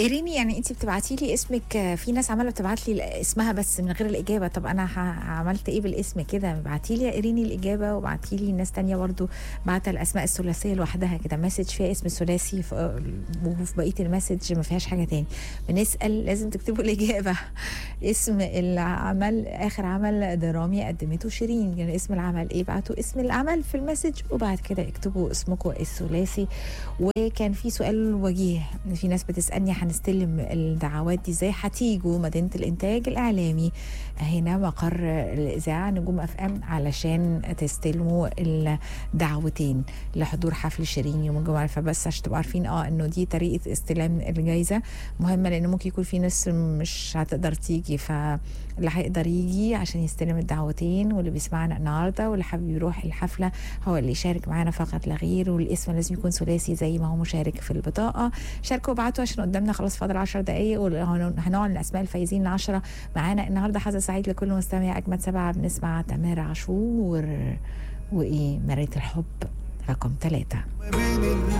إيريني يعني انت بتبعتي لي اسمك في ناس عماله بتبعت لي اسمها بس من غير الاجابه طب انا ه- عملت ايه بالاسم كده ابعتي لي يا إيريني الاجابه وابعتي لي ناس تانية برضو بعت الاسماء الثلاثيه لوحدها كده مسج فيها اسم ثلاثي ف- وفي بقيه المسج ما فيهاش حاجه تاني بنسال لازم تكتبوا الاجابه اسم العمل اخر عمل درامي قدمته شيرين يعني اسم العمل ايه بعتوا اسم العمل في المسج وبعد كده اكتبوا اسمكم الثلاثي وكان في سؤال وجيه في ناس بتسالني هنستلم الدعوات دي ازاي هتيجوا مدينه الانتاج الاعلامي هنا مقر الاذاعه نجوم اف ام علشان تستلموا الدعوتين لحضور حفل شيرين يوم الجمعه فبس عشان تبقوا عارفين اه انه دي طريقه استلام الجائزه مهمه لان ممكن يكون في ناس مش هتقدر تيجي فاللي هيقدر يجي عشان يستلم الدعوتين واللي بيسمعنا النهارده واللي حابب يروح الحفله هو اللي يشارك معانا فقط لا غير والاسم لازم يكون ثلاثي زي ما هو مشارك في البطاقه شاركوا وابعتوا عشان قدامنا خلاص فاضل 10 دقائق وهنعلن اسماء الفايزين العشره معانا النهارده حظ سعيد لكل مستمع اجمد سبعه بنسمع تامر عاشور وايه مريت الحب رقم ثلاثه بين